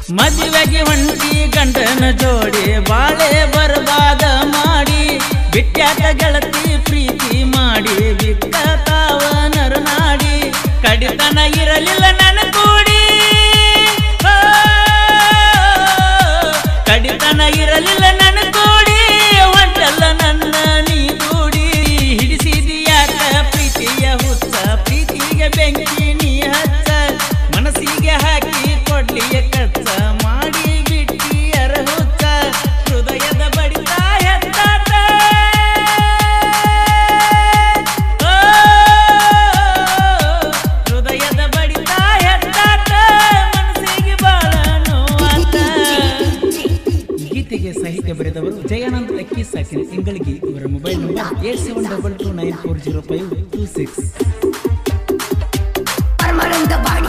ಮದುವೆಗೆ ಹೊಂಟಿ ಗಂಡನ ಜೋಡಿ ಬಾಳೆ ಬರ್ಬಾದ ಮಾಡಿ ಬಿಟ್ಟ್ಯಾಕ ಗೆಳತಿ ಪ್ರೀತಿ ಮಾಡಿ ಬಿಕ್ಕ ತಾವ ನರನಾಡಿ ಕಡಿತನ ಇರಲಿಲ್ಲ ನನ್ನ ಕೂಡಿ ಓ, ಕಡಿತನ ಇರಲಿಲ್ಲ ನನ್ನ ಕೂಡಿ ಹೊಂಟಲ್ಲ ನನ್ನ ನೀ ಕೂಡಿ ಹಿಡಿಸಿದಿಯಾಕ ಪ್ರೀತಿಯ ಹುಚ್ಚ ಪ್ರೀತಿಗೆ ಬೆಂಕಿ ನೀ ಹಚ್ಚ ಮನಸ್ಸಿಗೆ ಹಾಕಿ ಕೊಡ್ಲಿಯ ಕಚ್ಚ ಮಾಡಿ ಬಿಟ್ಟಿಯರ ಹುಚ್ಚ ಹೃದಯದ ಬಡಿತ ಎತ್ತಾಟ ಓ, ಹೃದಯದ ಬಡಿತ ಎತ್ತಾಟ ಮನಸ್ಸಿಗೆ ಬಾಳ ನೋವಾತ ಈ ಗೀತೆಗೆ ಸಾಹಿತ್ಯ ಬರೆದವರು ಜಯಾನಂದ್ ಅಕ್ಕಿ ಸಾಕಿನ ಇಂಗಳಿಗೆ ಇವರ mobile number eight seven double two nine four zero five two six Permanent body.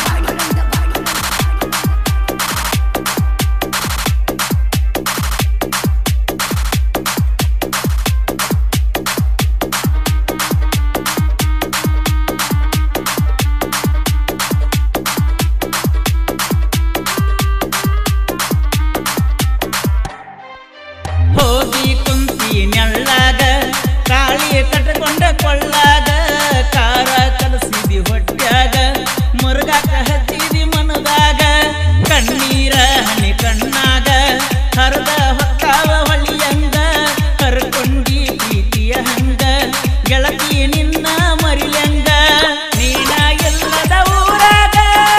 ಹೋಗಿ ಕುಂತಿ ನೆಳ್ಳಾಗ ಕಾಳಿ ಕಟ್ಕೊಂಡ ಕೊಳ್ಳಾಗ ಕಾರ ಕಲಸಿದಿ ಹೊಟ್ಯಾಗ ಮುರುಗಾಕ ಹಚ್ಚಿದಿ ಮನದಾಗ ಕಣ್ಣೀರ ಹನಿ ಕಣ್ಣಾಗ ಹರದ ಹೊಕ್ಕಾವ ಹೊಳಿಯಂಗ ಹರ್ಕೊಂಡಿ ಪ್ರೀತಿಯ ಹಂಗ ಗೆಳತಿ ನಿನ್ನ ಮರಿಲಂಗ ನೀನ ಎಲ್ಲದ ಊರಾಗ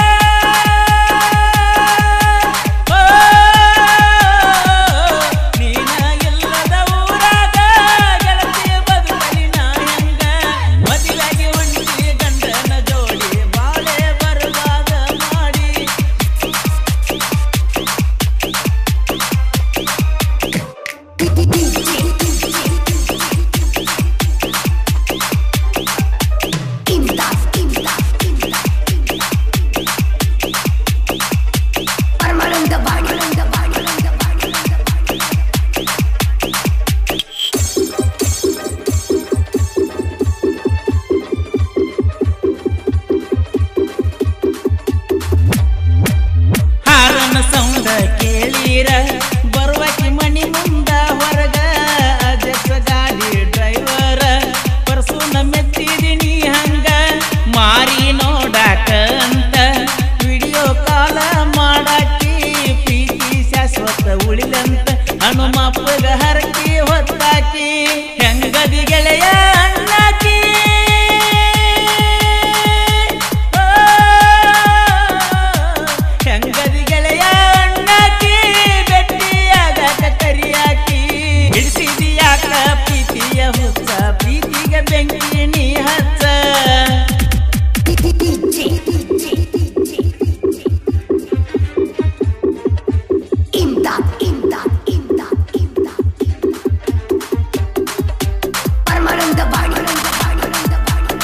ಓ, ನೀನ ಎಲ್ಲದ ಊರಾಗ ಗೆಳತಿಯ ಬದುಕಲಿ ನಾಯಂಗ ಮದುವೆಗೆ ಹೊಂಟಿ ಗಂಡನ ಜೋಡಿ ಬಾಳೆ ಬರುವಾಗ ಮಾಡಿ Imdad, imdad, imdad, imdad. Permanent body. Permanent body. ಹಾರನ ಸೌಂಡ ಕೇಳಿರ ಬರುವಕಿ ಮನಿ ಮುಂದ ಹೊರಗ ಅಜಸ ಗಾಡಿ ಡ್ರೈವರ ಪರ್ಸುನ ಮೆತ್ತಿದಿನಿ ಹಂಗ ಮಾರಿ ನೋಡಾಕ ಅಂತ ವಿಡಿಯೋ ಕಾಲ ಮಾಡಾಕಿ ಪ್ರೀತಿ ಶಾಶ್ವತ ಉಳಿಲಂತ ಹನುಮಪ್ಪಗ ಹರಕಿ ಹೊತ್ತಾಕಿ ಹೆಂಗದಿ ಗೆಳೆಯ ಅಣ್ಣಾಕಿ ಓ, ಹೆಂಗದಿ ಗೆಳೆಯ ಅಣ್ಣಾಕಿ ಬೆಟ್ಟಿಯಾಗಾಕ ಕರಿಯಾಕಿ ಹಿಡಿಸಿದಿಯಾಕ ಪ್ರೀತಿಯ ಹುಚ್ಚ ಪ್ರೀತಿಗೆ ಬೆಂಕಿ ನೀ ಹಚ್ಚ Imdad, imdad, imdad, imdad. Permanent body. Permanent body.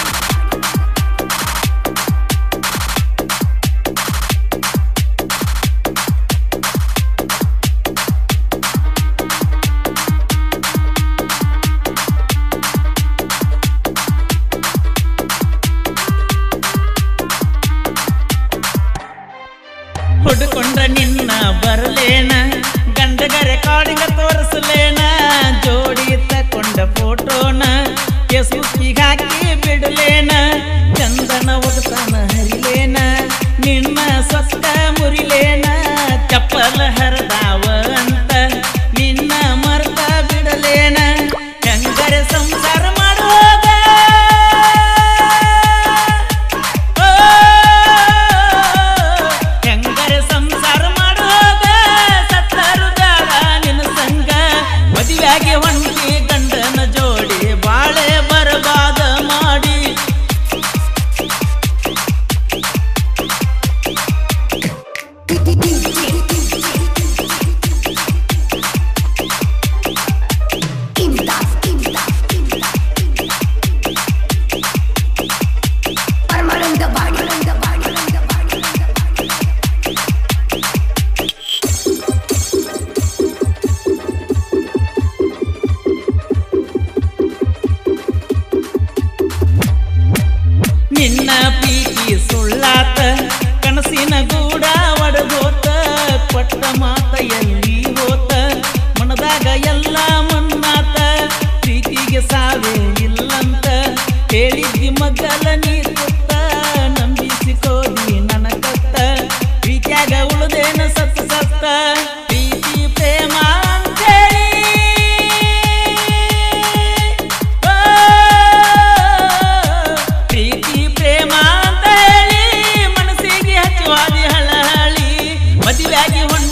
ಹುಡುಕೊಂಡ್ರ ನಿನ್ನ ಬರಲೇನ ಗಂಡಗರೆ ಕಾಡಿಗ ತೋರಿಸಲೇನ ಜೋಡಿ ತಕೊಂಡ ಫೋಟೋನ ಫೇಸ್ಬುಕ್ಕಿಗೆ ಹಾಕಿ ಬಿಡಲೇನ ಚಂದನ ಒಗತಾನ ಹರಿಲೇನ ನಿನ್ನ ಸ್ವಸ್ಥ ಮುರಿಲೇನ ಚಪ್ಪಲ ಹರದಾವ ಅಂತ ನಿನ್ನ ಮರ್ತ ಬಿಡಲೇನ ಹೆಂಗರೆ ಸಂಸಾರ ಮಾಡುವಾಗ ಓ, ಹೆಂಗರೆ ಸಂಸಾರ ಮಾಡುವಾಗ ಸತ್ತರು ಬೇಡ ನಿನ್ನ ಸಂಗ ಮದುವೆಗೆ ಹೊಂಟಿ ಗಂಡನ ಜೋಡಿ ಬಾಳೆ ಬರಬಾದ ಮಾಡಿ Imdad, imdad, imdad, imdad. Permanent body. Permanent body. Permanent body. ನಿನ್ನ ಪ್ರೀತಿ ಸುಳ್ಳಾತ ಕನಸಿನ ಗೂಡ ಒಡಗೋತ ಮಾತ ಎಲ್ಲಿ ಹೋತ ಮನದಾಗ ಎಲ್ಲ ಮನ್ನಾತ ಪ್ರೀತಿಗೆ ಸಾವೇ ಇಲ್ಲಂತ ಹೇಳಿದ್ದಿ ಮಗ್ಗಲ ನೀ ತುತ್ತ ನಂಬಿಸಿಕೋದಿ ನನ್ನ ಕತ್ತ ಪ್ರೀತ್ಯಾಗ ಉಳ್ದೇನ ಸತ್ತ ಸತ್ತ ಪ್ರೀತಿ ಪ್ರೇಮ ಅಂತೇಳಿ ಓ, ಪ್ರೀತಿ ಪ್ರೇಮ ಅಂತ ಹೇಳಿ ಮನಸ್ಸಿಗೆ ಹಚ್ಚುವಾದಿ ಹಳಹಳಿ ಮದುವೆಯಾಗಿ ಹೊಂಟ